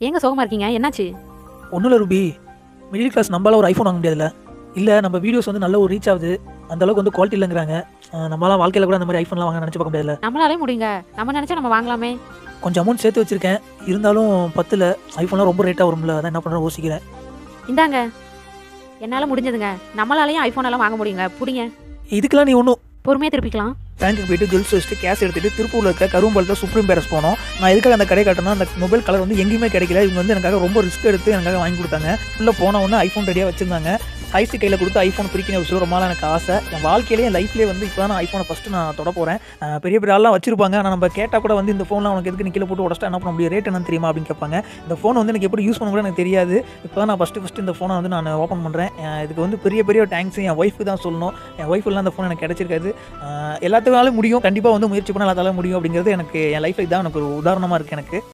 ஏங்க சோகமா இருக்கீங்க என்னாச்சு ஒன்றும் இல்லை ரூபி மிடில் கிளாஸ் நம்மளால ஒரு ஐஃபோன் வாங்க முடியாதுல்ல இல்லை நம்ம வீடியோஸ் வந்து நல்ல ஒரு ரீச் ஆகுது அந்த அளவுக்கு வந்து குவாலிட்டி இல்லைங்கிறாங்க அஹ் நம்மளால வாழ்க்கையில் கூட அந்த மாதிரி ஐஃபோன்லாம் வாங்க நினச்சி பார்க்க முடியாதுல்ல நம்மளாலே முடியுங்க நம்ம நினைச்சா நம்ம வாங்கலாமே கொஞ்சம் அமௌண்ட் சேர்த்து வச்சிருக்கேன் இருந்தாலும் பத்தில் ஐஃபோன்லாம் ரொம்ப ரேட்டாக வரும்ல அதான் என்ன பண்ணுறேன் யோசிக்கிறேன் இந்தாங்க என்னால முடிஞ்சதுங்க நம்மளாலையும் ஐபோன் எல்லாம் வாங்க முடியுங்க புடிங்க இதுக்கெல்லாம் நீ ஒன்றும் பொறுமையா திருப்பிக்கலாம் பேங்க்குக்கு போயிட்டு ஜுவல்ஸ் வச்சுட்டு கேஷ் எடுத்துட்டு திருப்பூரில் இருக்க கரும்பலத்தில் சுப்ரீம் பேரஸ் போனோம் நான் எதுக்காக அந்த கடை காட்டினா அந்த மொபைல் கலர் வந்து எங்கேயுமே கிடைக்கல இவங்க வந்து எனக்காக ரொம்ப ரிஸ்க் எடுத்து எனக்காக வாங்கி கொடுத்தாங்க உள்ளே போன உடனே ஐஃபோன் ரெடியாக வச்சிருந்தாங்க சைஸ் கையில் கொடுத்து ஐஃபோன் பிரிக்கணும் சொல்லி ரொம்ப நாள் எனக்கு ஆசை என் வாழ்க்கையிலே என் லைஃப்லேயே வந்து இப்போ தான் ஐஃபோனை ஃபஸ்ட்டு நான் தொட போகிறேன் பெரிய பெரிய ஆள்லாம் வச்சிருப்பாங்க ஆனால் நம்ம கேட்டால் கூட வந்து இந்த ஃபோன்லாம் உனக்கு எதுக்கு நீ கீழே போட்டு உடச்சிட்டா என்ன பண்ண முடியும் ரேட் என்னன்னு தெரியுமா அப்படின்னு கேட்பாங்க இந்த ஃபோன் வந்து எனக்கு எப்படி யூஸ் பண்ண கூட எனக்கு தெரியாது இப்போ தான் நான் ஃபஸ்ட்டு ஃபஸ்ட்டு இந்த ஃபோனை வந்து நான் ஓப்பன் பண்ணுறேன் இதுக்கு வந்து பெரிய பெரிய தேங்க்ஸ் என் ஒய்ஃபுக்கு தான் சொல்லணும் என் ஒய்ஃப் எல்லாம் அந்த ஃபோன் எனக்கு கிடச்சிருக்காது ஆஹ் எல்லாத்துனாலும் முடியும் கண்டிப்பாக வந்து முயற்சி பண்ண எல்லாத்தாலும் முடியும் அப்படிங்கிறது எனக்கு என் லைஃப்பில் தான் எனக்கு ஒரு உதாரணமாக இருக்குது எனக்கு